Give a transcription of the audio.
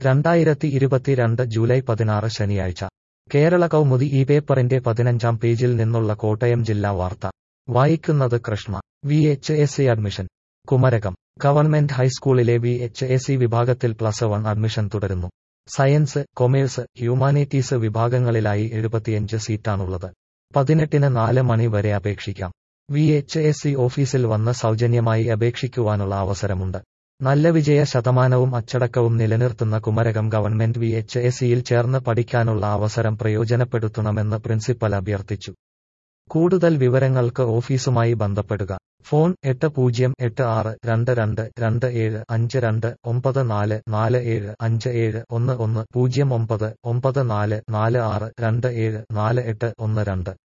രണ്ടായിരത്തി ഇരുപത്തിരണ്ട് ജൂലൈ പതിനാറ് ശനിയാഴ്ച കേരള കൗമുദി ഈ പേപ്പറിന്റെ പതിനഞ്ചാം പേജിൽ നിന്നുള്ള കോട്ടയം ജില്ലാ വാർത്ത വായിക്കുന്നത് Krishna V H S C admission Kumarakom government ഹൈസ്കൂളിലെ വി എച്ച് എസ് സി വിഭാഗത്തിൽ പ്ലസ് വൺ അഡ്മിഷൻ തുടരുന്നു സയൻസ് കൊമേഴ്സ് ഹ്യൂമാനിറ്റീസ് വിഭാഗങ്ങളിലായി എഴുപത്തിയഞ്ച് സീറ്റാണുള്ളത് പതിനെട്ടിന് നാല് മണി വരെ അപേക്ഷിക്കാം വി എച്ച് എസ് സി ഓഫീസിൽ വന്ന് സൗജന്യമായി അപേക്ഷിക്കുവാനുള്ള അവസരമുണ്ട് നല്ല വിജയ ശതമാനവും അച്ചടക്കവും നിലനിർത്തുന്ന Kumarakom government V H S സിയിൽ ചേർന്ന് പഠിക്കാനുള്ള അവസരം പ്രയോജനപ്പെടുത്തണമെന്ന് പ്രിൻസിപ്പൽ അഭ്യർത്ഥിച്ചു കൂടുതൽ വിവരങ്ങൾക്ക് ഓഫീസുമായി ബന്ധപ്പെടുക ഫോൺ എട്ട് പൂജ്യം എട്ട് ആറ് രണ്ട് രണ്ട് രണ്ട് ഏഴ് അഞ്ച് രണ്ട് ഒമ്പത് നാല് നാല് ഏഴ് അഞ്ച് ഏഴ് ഒന്ന് ഒന്ന് പൂജ്യം ഒമ്പത് ഒമ്പത് നാല് നാല് ആറ് രണ്ട് ഏഴ് നാല് എട്ട് ഒന്ന് രണ്ട്